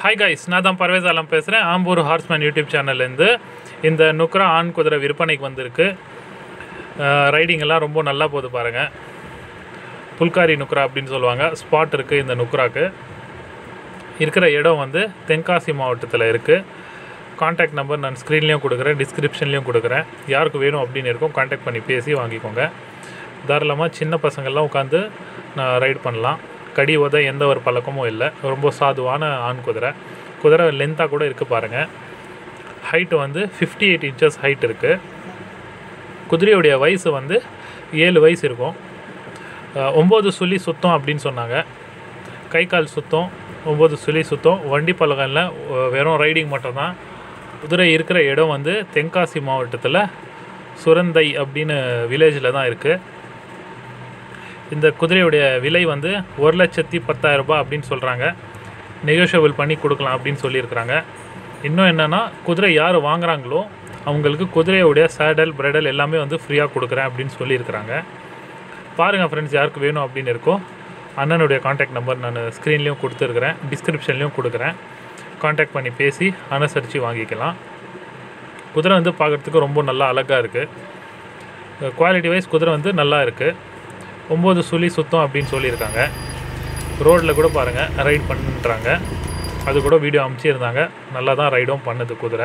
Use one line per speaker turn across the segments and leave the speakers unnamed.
hi guys நான் தான் பர்வேஸ் ஆலம் பேசுகிறேன் ஆம்பூர் ஹார்ஸ்மேன் யூடியூப் சேனல்லேருந்து இந்த நுக்ரா ஆண் குதிரை விற்பனைக்கு வந்திருக்கு ரைடிங் எல்லாம் ரொம்ப நல்லா போகுது பாருங்கள் புல்காரி நுக்ரா அப்படின்னு சொல்லுவாங்க ஸ்பாட் இருக்குது இந்த நுக்ராக்கு இருக்கிற இடம் வந்து தென்காசி மாவட்டத்தில் இருக்குது காண்டாக்ட் நம்பர் நான் ஸ்க்ரீன்லேயும் கொடுக்குறேன் டிஸ்கிரிப்ஷன்லேயும் கொடுக்குறேன் யாருக்கு வேணும் அப்படின்னு இருக்கும் காண்டாக்ட் பண்ணி பேசி வாங்கிக்கோங்க தாராளமாக சின்ன பசங்கள்லாம் உட்காந்து நான் ரைட் பண்ணலாம் கடி உத எந்த ஒரு பழக்கமும் இல்லை ரொம்ப சாதுவான ஆண் குதிரை குதிரை லென்த்தாக கூட இருக்குது பாருங்கள் ஹைட்டு வந்து ஃபிஃப்டி எயிட் இன்ச்சஸ் ஹைட் இருக்குது குதிரையுடைய வயசு வந்து ஏழு வயசு இருக்கும் அஹ் ஒம்பது சுழி சுத்தம் அப்படின்னு சொன்னாங்க கை கால் சுத்தம் ஒம்பது சுழி சுத்தம் வண்டி பழகம் இல்லை ஒ- வெறும் ரைடிங் மட்டும்தான் குதிரை இருக்கிற இடம் வந்து தென்காசி மாவட்டத்தில் சுரந்தை அப்படின்னு வில்லேஜில் தான் இருக்குது இந்த குதிரையுடைய விலை வந்து ஒரு லட்சத்தி பத்தாயிரம் ரூபாய் அப்படின்னு சொல்கிறாங்க நெகோஷியபிள் பண்ணி கொடுக்கலாம் அப்படின்னு சொல்லியிருக்கிறாங்க இன்னும் என்னென்னா குதிரை யார் வாங்குறாங்களோ அவங்களுக்கு குதிரையுடைய சேடல் பிரெடல் எல்லாமே வந்து ஃப்ரீயாக கொடுக்குறேன் அப்படின்னு சொல்லியிருக்கிறாங்க பாருங்கள் ஃப்ரெண்ட்ஸ் யாருக்கு வேணும் அப்படின்னு இருக்கோ அண்ணனுடைய காண்டாக்ட் நம்பர் நான் ஸ்க்ரீன்லேயும் கொடுத்துருக்குறேன் டிஸ்கிரிப்ஷன்லேயும் கொடுக்குறேன் காண்டாக்ட் பண்ணி பேசி அனுசரித்து வாங்கிக்கலாம் குதிரை வந்து பார்க்குறதுக்கு ரொம்ப நல்லா அழகாக இருக்குது குவாலிட்டி வைஸ் குதிரை வந்து நல்லா இருக்குது ஒம்பது சுழி சுத்தம் அப்படின்னு சொல்லியிருக்காங்க ரோட்டில் கூட பாருங்கள் ரைட் பண்ணுறாங்க அது கூட வீடியோ அமைச்சிருந்தாங்க நல்லா தான் ரைடும் பண்ணுது குதிரை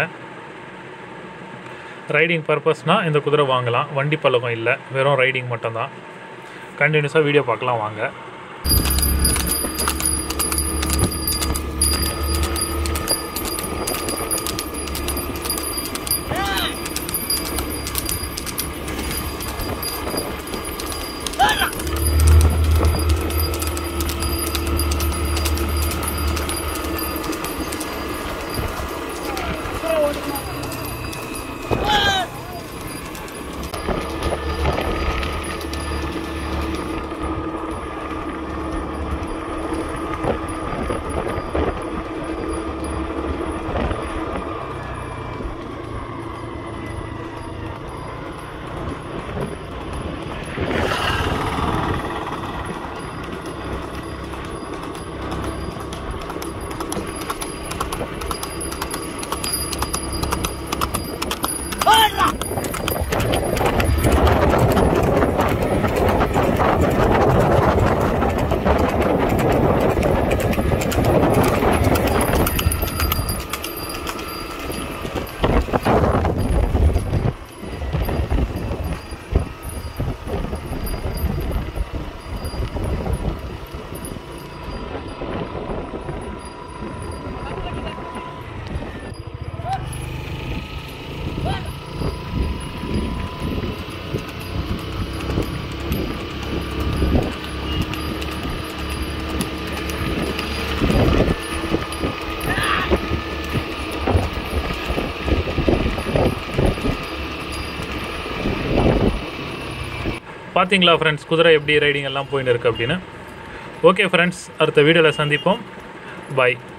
ரைடிங் பர்பஸ்னால் இந்த குதிரை வாங்கலாம் வண்டி பழக்கம் இல்லை வெறும் ரைடிங் மட்டும்தான் கண்டினியூஸாக வீடியோ பார்க்கலாம் வாங்க பார்த்தீங்களா ஃப்ரெண்ட்ஸ் குதிரை எப்படி ரைடிங் எல்லாம் போயின்னு இருக்கு அப்படின்னு ஓகே ஃப்ரெண்ட்ஸ் அடுத்த வீடியோவில் சந்திப்போம் பாய்